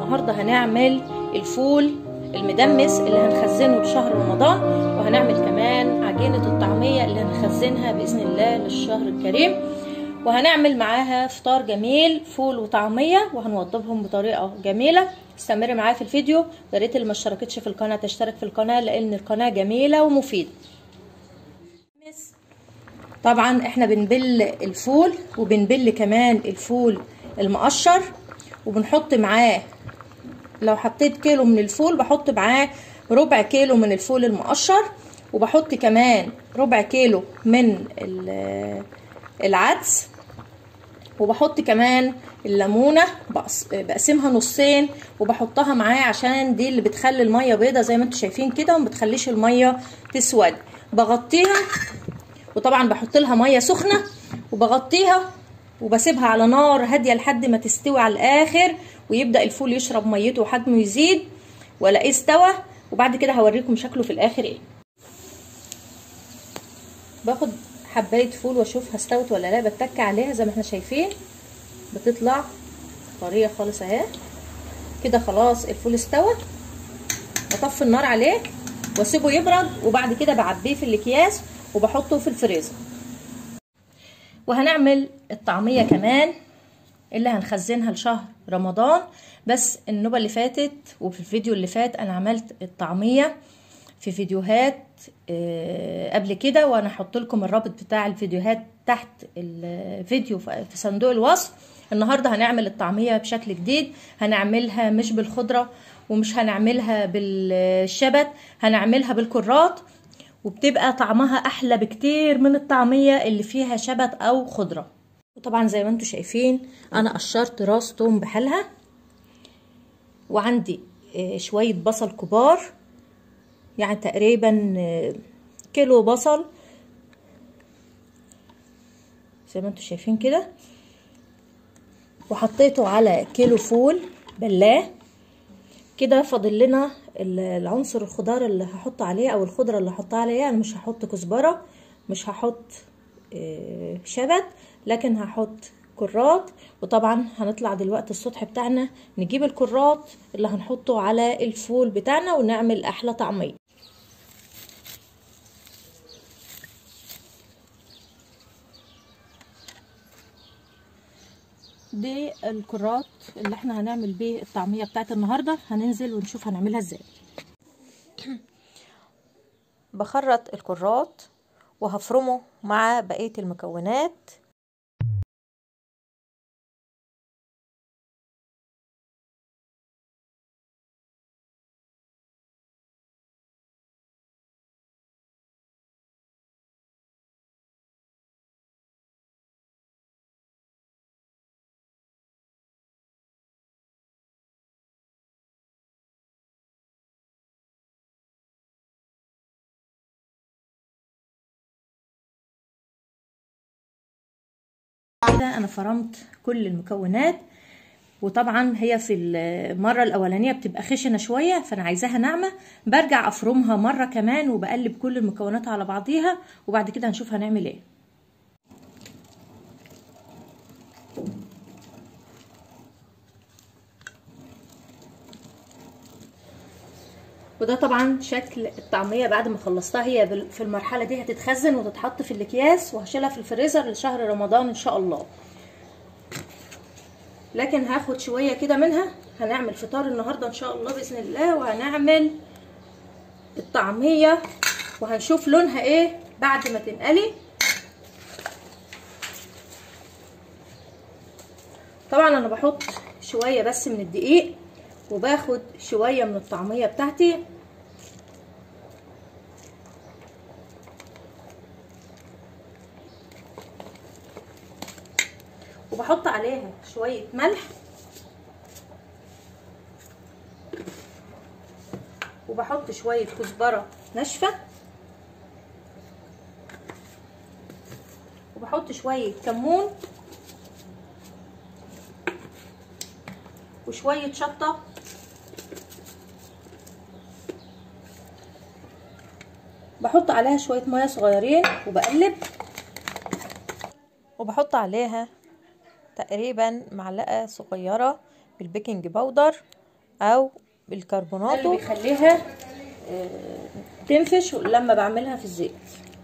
النهاردة هنعمل الفول المدمس اللي هنخزنه لشهر رمضان وهنعمل كمان عجينة الطعمية اللي هنخزنها بإذن الله للشهر الكريم وهنعمل معاها فطار جميل فول وطعمية وهنوضبهم بطريقة جميلة استمري معايا في الفيديو يا ريت اللي ما اشتركتش في القناة تشترك في القناة لأن القناة جميلة ومفيدة طبعا احنا بنبل الفول وبنبل كمان الفول المقشر وبنحط معاه لو حطيت كيلو من الفول بحط معاه ربع كيلو من الفول المقشر وبحط كمان ربع كيلو من العدس وبحط كمان الليمونه بقسمها نصين وبحطها معاه عشان دي اللي بتخلي الميه بيضه زي ما انتم شايفين كده وما بتخليش الميه تسود بغطيها وطبعا بحط لها ميه سخنه وبغطيها وبسيبها على نار هاديه لحد ما تستوي على الاخر ويبدا الفول يشرب ميته وحجمه يزيد والاقيه استوى وبعد كده هوريكم شكله في الاخر ايه باخد حبايه فول واشوفها استوت ولا لا بتك عليها زي ما احنا شايفين بتطلع طريه خالص اهي كده خلاص الفول استوى بطفي النار عليه واسيبه يبرد وبعد كده بعبيه في الاكياس وبحطه في الفريزر وهنعمل الطعمية كمان اللي هنخزنها لشهر رمضان بس النوبة اللي فاتت وفي الفيديو اللي فات انا عملت الطعمية في فيديوهات قبل كده وانا هحط لكم الرابط بتاع الفيديوهات تحت الفيديو في صندوق الوصف النهاردة هنعمل الطعمية بشكل جديد هنعملها مش بالخضرة ومش هنعملها بالشبت هنعملها بالكرات وبتبقى طعمها احلى بكتير من الطعميه اللي فيها شبت او خضره وطبعا زي ما انتم شايفين انا قشرت راس توم بحالها وعندي شويه بصل كبار يعني تقريبا كيلو بصل زي ما انتم شايفين كده وحطيته على كيلو فول بلاه كده فاضل لنا العنصر الخضار اللي هحط عليه او الخضره اللي هحطها عليه انا مش هحط كزبره مش هحط شبت لكن هحط كرات وطبعا هنطلع دلوقتي السطح بتاعنا نجيب الكرات اللي هنحطه على الفول بتاعنا ونعمل احلى طعميه دي الكرات اللي احنا هنعمل بيه الطعميه بتاعت النهارده هننزل ونشوف هنعملها ازاي بخرط الكرات وهفرمه مع بقيه المكونات كده انا فرمت كل المكونات وطبعا هي في المره الاولانيه بتبقى خشنه شويه فانا عايزاها ناعمه برجع افرمها مره كمان وبقلب كل المكونات على بعضيها وبعد كده هنشوف هنعمل ايه وده طبعا شكل الطعميه بعد ما خلصتها هي في المرحله دي هتتخزن وتتحط في الاكياس وهشيلها في الفريزر لشهر رمضان ان شاء الله لكن هاخد شويه كده منها هنعمل فطار النهارده ان شاء الله باذن الله وهنعمل الطعميه وهنشوف لونها ايه بعد ما تنقلي طبعا انا بحط شويه بس من الدقيق وباخد شويه من الطعميه بتاعتي وبحط عليها شويه ملح وبحط شويه كزبره ناشفه وبحط شويه كمون وشويه شطه بحط عليها شويه ميه صغيرين وبقلب وبحط عليها تقريبا معلقه صغيره بالبيكنج باودر او ده اللي بالكربوناتو بيخليها آه، تنفش لما بعملها في الزيت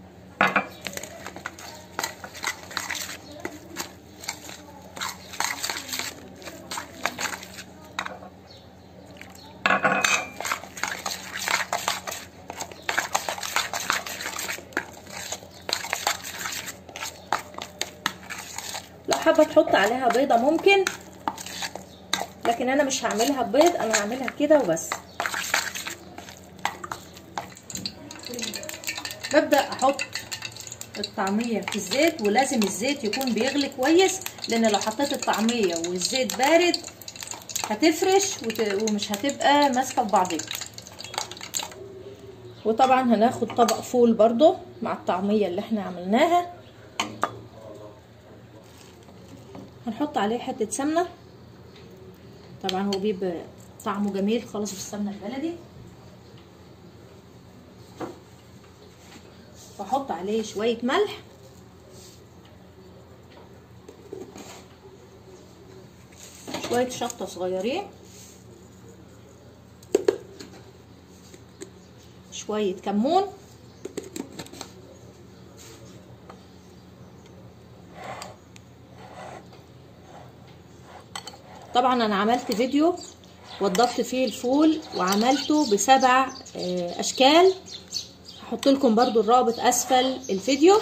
لو حابه تحط عليها بيضه ممكن لكن انا مش هعملها بيض انا هعملها كده وبس ببدا احط الطعميه في الزيت ولازم الزيت يكون بيغلي كويس لان لو حطيت الطعميه والزيت بارد هتفرش وت... ومش هتبقى ماسكه في بعضها وطبعا هناخد طبق فول برضو مع الطعميه اللي احنا عملناها هنحط عليه حته سمنه طبعا هو بيبقى طعمه جميل خالص بالسمنه البلدي واحط عليه شويه ملح شويه شطه صغيرين شويه كمون طبعا انا عملت فيديو وضفت فيه الفول وعملته بسبع آه، اشكال هحط لكم برضو الرابط اسفل الفيديو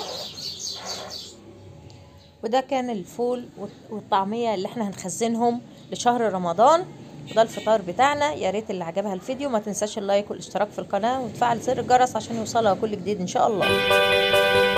وده كان الفول والطعمية اللي احنا هنخزنهم لشهر رمضان وده الفطار بتاعنا يا ريت اللي عجبها الفيديو ما تنساش اللايك والاشتراك في القناة وتفعل زر الجرس عشان يوصلها كل جديد ان شاء الله